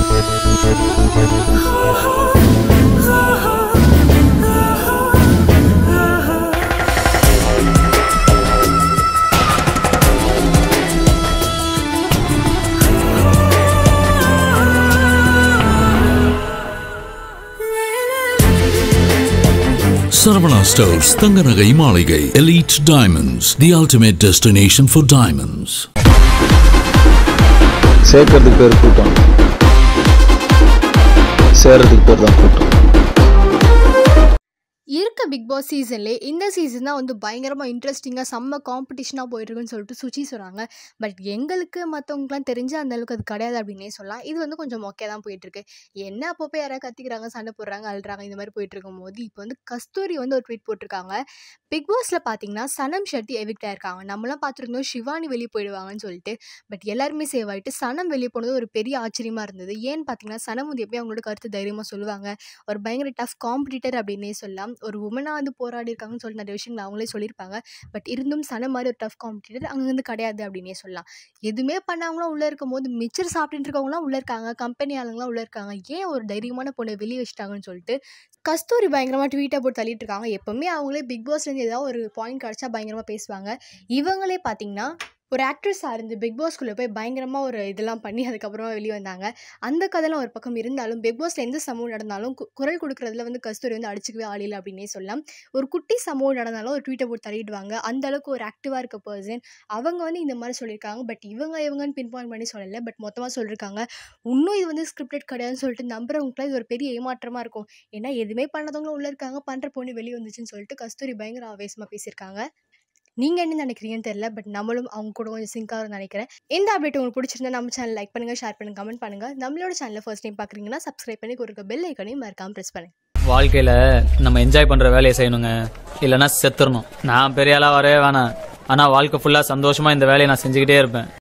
Saravana Stores தங்க நகை மாளிகை Elite Diamonds the ultimate destination for diamonds சேர்க்கறதுக்கு பேர் கூட்டம் சேர்றதுக்கு பேர் தான் கூட்டம் இருக்க பிக் பாஸ் சீசன்லே இந்த சீசன் தான் வந்து பயங்கரமாக இன்ட்ரெஸ்டிங்காக செம்ம காம்படிஷனாக போயிட்டுருக்குன்னு சொல்லிட்டு சுச்சி சொல்கிறாங்க பட் எங்களுக்கு மற்றவங்களுக்குலாம் தெரிஞ்சு அந்த அளவுக்கு அது கிடையாது அப்படின்னே சொல்லலாம் இது வந்து கொஞ்சம் மொக்கையாக தான் போயிட்டுருக்கு என்ன அப்பப்போ யாராவது கத்திக்கிறாங்க சண்டை போடுறாங்க அழுறாங்க இந்த மாதிரி போயிட்டு இருக்கும்போது இப்போ வந்து கஸ்தூரி வந்து ஒரு ட்வீட் போட்டிருக்காங்க பிக் பாஸில் பார்த்தீங்கன்னா சனம் ஷெட்டி எவிக்ட் ஆயிருக்காங்க நம்மளாம் பார்த்துருந்தோம் சிவானி வெளியே போயிடுவாங்கன்னு சொல்லிட்டு பட் எல்லாருமே சேவ் ஆகிட்டு சனம் வெளியே போனது ஒரு பெரிய ஆச்சரியமாக இருந்தது ஏன்னு பார்த்தீங்கன்னா சனம் வந்து எப்பயும் அவங்களோட கருத்து தைரியமாக சொல்லுவாங்க ஒரு பயங்கர டஃப் காம்படிட்டர் அப்படின்னே சொல்லலாம் ஒரு உமனாக வந்து போராடி இருக்காங்கன்னு சொல்லி நிறைய விஷயங்கள் அவங்களே சொல்லியிருப்பாங்க பட் இருந்தும் சன மாதிரி ஒரு டஃப் காம்படிட்டர் அங்கே வந்து கிடையாது அப்படின்னே சொல்லலாம் எதுவுமே பண்ணாங்களாம் உள்ளே இருக்கும் போது மிச்சர் சாப்பிட்டுட்டு இருக்கவங்களாம் உள்ளே இருக்காங்க கம்பெனி ஆளுங்களாம் உள்ளே இருக்காங்க ஏன் ஒரு தைரியமான பொண்ணை வெளியே வச்சுட்டாங்கன்னு சொல்லிட்டு கஸ்தூரி பயங்கரமாக ட்வீட்டை போட்டு தள்ளிட்டு இருக்காங்க எப்போவுமே அவங்களே பிக் பாஸ்லேருந்து ஏதாவது ஒரு பாயிண்ட் கிடச்சா பயங்கரமாக பேசுவாங்க இவங்களே பார்த்தீங்கன்னா ஒரு ஆக்ட்ரஸாக இருந்து பிக் பாஸ்குள்ளே போய் பயங்கரமாக ஒரு இதெல்லாம் பண்ணி அதுக்கப்புறமா வெளியே வந்தாங்க அந்த கதைலாம் ஒரு பக்கம் இருந்தாலும் பிக் பாஸில் எந்த சம்பவம் நடந்தாலும் கு- குரல் கொடுக்குறதுல வந்து கஸ்தூரி வந்து அடிச்சுக்கவே ஆள் இல்லை அப்படின்னே சொல்லலாம் ஒரு குட்டி சம்பவம் நடந்தாலும் ஒரு ட்வீட்டை போட்டு தள்ளிடுவாங்க அந்த அளவுக்கு ஒரு ஆக்டிவாக இருக்க பர்சன் அவங்க வந்து இந்த மாதிரி சொல்லியிருக்காங்க பட் இவங்க இவங்கன்னு பின் பாயிண்ட் பண்ணி சொல்லலை பட் மொத்தமாக சொல்லியிருக்காங்க இன்னும் இது வந்து ஸ்கிரிப்டட் கிடையாதுன்னு சொல்லிட்டு நம்புறவங்களுக்குலாம் இது ஒரு பெரிய ஏமாற்றமாக இருக்கும் ஏன்னா எதுவுமே பண்ணாதவங்களும் உள்ளே இருக்காங்க பண்ணுற பொண்ணு வெளியே வந்துச்சுன்னு சொல்லிட்டு கஸ்தூரி பயங்கர ஆவேசமாக பேசியிருக்காங்க நீங்கள் என்ன நினைக்கிறீங்கன்னு தெரியல பட் நம்மளும் அவங்க கூட கொஞ்சம் சிங்காக நினைக்கிறேன் இந்த அப்டேட் உங்களுக்கு பிடிச்சிருந்தா நம்ம சேனல் லைக் பண்ணுங்கள் ஷேர் பண்ணுங்கள் கமெண்ட் பண்ணுங்கள் நம்மளோட சேனலை ஃபர்ஸ்ட் டைம் பார்க்குறீங்கன்னா சப்ஸ்கிரைப் பண்ணி கொடுக்க பெல் ஐக்கனையும் மறக்காமல் ப்ரெஸ் பண்ணுங்க வாழ்க்கையில நம்ம என்ஜாய் பண்ற வேலையை செய்யணுங்க இல்லைன்னா செத்துறணும் நான் பெரிய ஆளா வரவே வேணாம் ஆனா வாழ்க்கை ஃபுல்லா சந்தோஷமா இந்த வேலையை நான் செஞ்சுக்கிட்டே இருப்பேன்